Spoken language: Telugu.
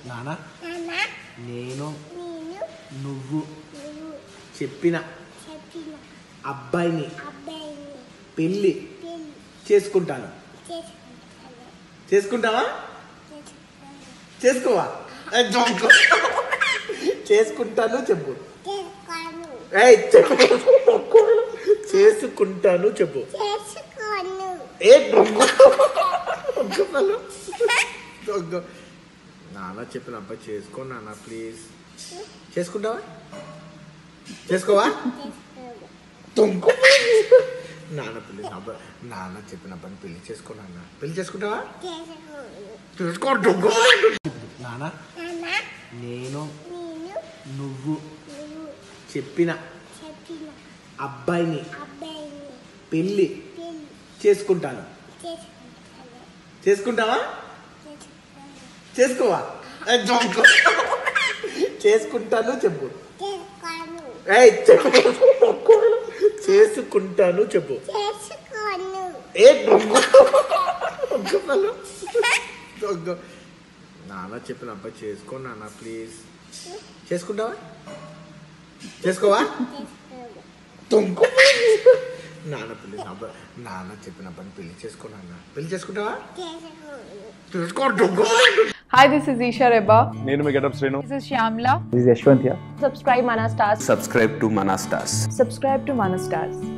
నానా నాన్న నేను నేను నువ్వు నువ్వు చెప్పిన చెప్పిన అబ్బాయిని అబ్బాయిని పెళ్ళి పెళ్లి చేసుకుంటాను చేసుకుంటాను చేసుకుంటావా చేసుకుంటాను చేసుకోవా ఏ, జోకు. చేసుకుంటాను చెప్పు చేసుకోను ఏయ్, చెప్పు చేసుకుంటాను చెప్పు చేసుకోను ఏ దొంగ దొంగ దొంగ నాన్న చెప్పిన అబ్బాయి చేసుకో నాన్న ప్లీజ్ చేసుకుంటావా చేసుకోవా చేసుకోను దొంగ నాన్న ప్లీజ్ అబ్బాయి నాన్న చెప్పిన అబ్బాయిని పెళ్లి చేసుకో నాన్న పెళ్లి చేసుకుంటావా చేసుకోను చేసుకో దొంగ నాన్న నాన్న నేను నేను నువ్వు నువ్వు చెప్పిన చెప్పిన అబ్బాయిని అబ్బాయిని పెళ్ళి పెళ్లి చేసుకుంటాను చేసుకుంటాను చేసుకుంటావా చేసుకోను చేసుకోవా ఏ, దొంగ చేసుకుంటాను చెప్పు చేసుకోను ఏయ్, చెప్పు చేసుకుంటాను చెప్పు చేసుకోను ఏ దొంగ దొంగ దొంగ నాన్న చెప్పిన అబ్బాయి చేసుకో నాన్న ప్లీజ్ చేసుకుంటావా చేసుకోవా చేసుకోను దొంగ నాన్న ప్లీజ్ అబ్బాయి నాన్న చెప్పిన అబ్బాయిని పెళ్లి చేసుకో నాన్న పెళ్లి చేసుకుంటావా చేసుకోను చేసుకో దొంగ Hi, this is Isha Reba. నేను మీ getup Srinu This is Shyamla. This is Yashwant here. subscribe Mana Stars. subscribe to Mana Stars. Subscribe to Mana Stars.